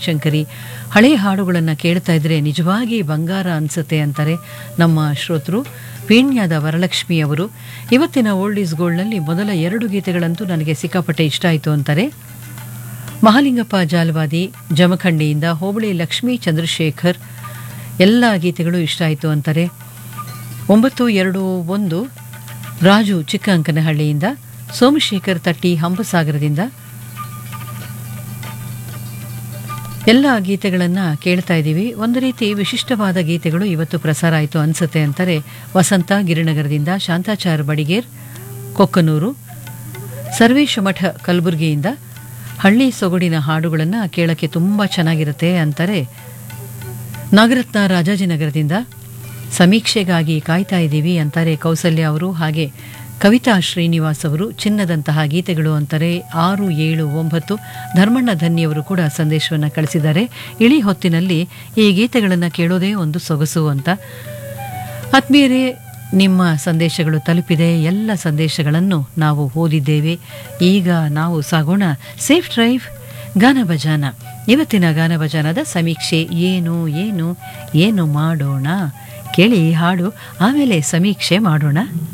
ಬನಶಂಕರಿ ಹಳೆಯ ಹಾಡುಗಳನ್ನು ಕೇಳ್ತಾ ಇದ್ರೆ ನಿಜವಾಗಿ ಬಂಗಾರ ಅನಿಸುತ್ತೆ ಅಂತಾರೆ ನಮ್ಮ ಶ್ರೋತೃ ಪೀಣ್ಯದ ವರಲಕ್ಷ್ಮಿ ಅವರು ಇವತ್ತಿನ ಓಲ್ಡ್ ಈಸ್ ಗೋಲ್ಡ್ನಲ್ಲಿ ಮೊದಲ ಎರಡು ಗೀತೆಗಳಂತೂ ನನಗೆ ಸಿಕ್ಕಾಪಟ್ಟೆ ಇಷ್ಟ ಆಯಿತು ಅಂತಾರೆ ಮಹಾಲಿಂಗಪ್ಪ ಜಾಲವಾದಿ ಜಮಖಂಡಿಯಿಂದ ಹೋಬಳಿ ಲಕ್ಷ್ಮೀ ಚಂದ್ರಶೇಖರ್ ಎಲ್ಲ ಗೀತೆಗಳು ಇಷ್ಟ ಆಯಿತು ಅಂತಾರೆ ಒಂಬತ್ತು ಎರಡು ಒಂದು ರಾಜು ಚಿಕ್ಕ ಅಂಕನಹಳ್ಳಿಯಿಂದ ಸೋಮಶೇಖರ್ ತಟ್ಟಿ ಹಂಪಸಾಗರದಿಂದ ಎಲ್ಲ ಗೀತೆಗಳನ್ನು ಕೇಳ್ತಾ ಇದ್ದೀವಿ ಒಂದು ರೀತಿ ವಿಶಿಷ್ಟವಾದ ಗೀತೆಗಳು ಇವತ್ತು ಪ್ರಸಾರ ಆಯಿತು ಅನಿಸುತ್ತೆ ಅಂತಾರೆ ವಸಂತ ಗಿರಿನಗರದಿಂದ ಶಾಂತಾಚಾರ್ ಬಡಿಗೇರ್ ಕೊಕ್ಕನೂರು ಸರ್ವೇಶ ಮಠ ಕಲಬುರಗಿಯಿಂದ ಹಳ್ಳಿ ಸೊಗಡಿನ ಹಾಡುಗಳನ್ನು ಕೇಳೋಕ್ಕೆ ತುಂಬ ಚೆನ್ನಾಗಿರುತ್ತೆ ಅಂತಾರೆ ನಾಗರತ್ನ ರಾಜಾಜಿನಗರದಿಂದ ಸಮೀಕ್ಷೆಗಾಗಿ ಕಾಯ್ತಾ ಇದ್ದೀವಿ ಅಂತಾರೆ ಕೌಸಲ್ಯ ಅವರು ಹಾಗೆ ಕವಿತಾ ಶ್ರೀನಿವಾಸ್ ಅವರು ಚಿನ್ನದಂತಹ ಗೀತೆಗಳು ಅಂತಾರೆ ಆರು ಏಳು ಒಂಬತ್ತು ಧರ್ಮಣ್ಣ ಧನ್ಯವರು ಕೂಡ ಸಂದೇಶವನ್ನು ಕಳಿಸಿದ್ದಾರೆ ಇಳಿ ಹೊತ್ತಿನಲ್ಲಿ ಈ ಗೀತೆಗಳನ್ನು ಕೇಳೋದೇ ಒಂದು ಸೊಗಸು ಅಂತ ಆತ್ಮೀಯರೇ ನಿಮ್ಮ ಸಂದೇಶಗಳು ತಲುಪಿದೆ ಎಲ್ಲ ಸಂದೇಶಗಳನ್ನು ನಾವು ಓದಿದ್ದೇವೆ ಈಗ ನಾವು ಸಾಗೋಣ ಸೇಫ್ ಡ್ರೈವ್ ಗಾನ ಭಜಾನ ಇವತ್ತಿನ ಗಾನ ಭಜಾನದ ಸಮೀಕ್ಷೆ ಏನು ಏನು ಏನು ಮಾಡೋಣ ಕೇಳಿ ಹಾಡು ಆಮೇಲೆ ಸಮೀಕ್ಷೆ ಮಾಡೋಣ